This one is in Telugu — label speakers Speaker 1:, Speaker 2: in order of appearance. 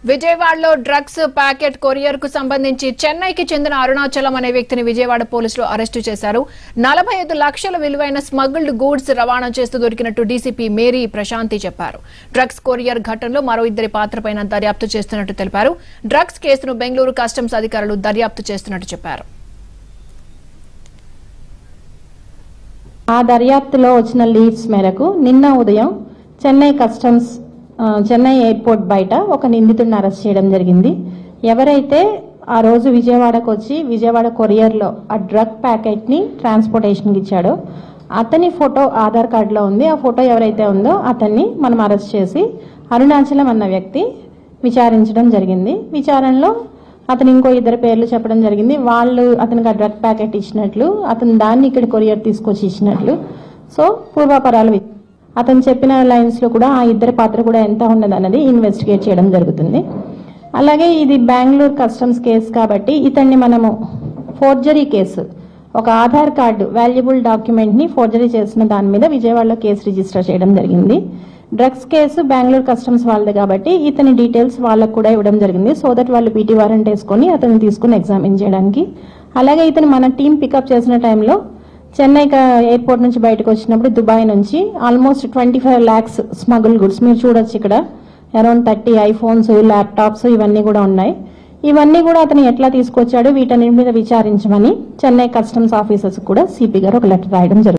Speaker 1: విజయవాడలో డ్రగ్స్ ప్యాకెట్ కొరియర్ కు సంబంధించి చెన్నైకి చెందిన అరుణాచలం అనే వ్యక్తిని విజయవాడ పోలీసులు అరెస్టు చేశారు నలభై ఐదు లక్షల విలువైన స్మగ్ల్డ్ గూడ్స్ రవాణా చేస్తూ దొరికినట్టు డీసీపీ మేరీ ప్రశాంతి చెప్పారు డ్రగ్స్ కొరియర్ ఘటనలో మరో ఇద్దరి పాత్రపైన దర్యాప్తు చేస్తున్నట్టు తెలిపారు డ్రగ్స్ కేసును బెంగళూరు కస్టమ్స్ అధికారులు దర్యాప్తు చేస్తున్నట్టు చెప్పారు
Speaker 2: ఆ దర్యాప్తులో వచ్చిన లీడ్స్ మేరకు నిన్న ఉదయం చెన్నై కస్టమ్స్ ఆ, చెన్నై ఎయిర్పోర్ట్ బయట ఒక నిందితుడిని అరెస్ట్ చేయడం జరిగింది ఎవరైతే ఆ రోజు విజయవాడకు వచ్చి విజయవాడ కొరియర్లో ఆ డ్రగ్ ప్యాకెట్ని ట్రాన్స్పోర్టేషన్కి ఇచ్చాడో అతని ఫోటో ఆధార్ కార్డులో ఉంది ఆ ఫోటో ఎవరైతే ఉందో అతన్ని మనం అరెస్ట్ చేసి అరుణాచలం అన్న వ్యక్తి విచారించడం జరిగింది విచారణలో అతను ఇంకో ఇద్దరు పేర్లు చెప్పడం జరిగింది వాళ్ళు అతనికి ఆ డ్రగ్ ప్యాకెట్ ఇచ్చినట్లు అతను దాన్ని ఇక్కడ కొరియర్ తీసుకొచ్చి ఇచ్చినట్లు సో పూర్వాపరాలు వి- అతను చెప్పిన లైన్స్ లో కూడా ఆ ఇద్దరి పాత్ర కూడా ఎంత ఉన్నది అన్నది ఇన్వెస్టిగేట్ చేయడం జరుగుతుంది అలాగే ఇది బెంగళూరు కస్టమ్స్ కేసు కాబట్టి ఇతన్ని మనము ఫోర్జరీ కేసు ఒక ఆధార్ కార్డు వాల్యుబుల్ డాక్యుమెంట్ ని ఫోర్జరీ చేసిన దాని మీద విజయవాడలో కేసు రిజిస్టర్ చేయడం జరిగింది డ్రగ్స్ కేసు బెంగళూరు కస్టమ్స్ వాళ్ళది కాబట్టి ఇతని డీటెయిల్స్ వాళ్ళకు కూడా ఇవ్వడం జరిగింది సో దట్ వాళ్ళు పీటీ వారెంట్ వేసుకొని అతన్ని తీసుకుని ఎగ్జామిన్ చేయడానికి అలాగే ఇతను మన టీం పికప్ చేసిన టైంలో చెన్నై క- ఎయిర్పోర్ట్ నుంచి బయటకు వచ్చినప్పుడు దుబాయ్ నుంచి almost twenty five lakhs smuggle goods మీరు చూడొచ్చు ఇక్కడ అరౌండ్ థర్టీ ఐఫోన్స్ ల్యాప్టాప్స్ ఇవన్నీ కూడా ఉన్నాయి ఇవన్నీ కూడా అతను ఎట్లా తీసుకొచ్చాడు వీటన్నిటి మీద విచారించమని చెన్నై కస్టమ్స్ ఆఫీసర్స్ కూడా సిపి గారు ఒక లెటర్ రాయడం జరుగుతుంది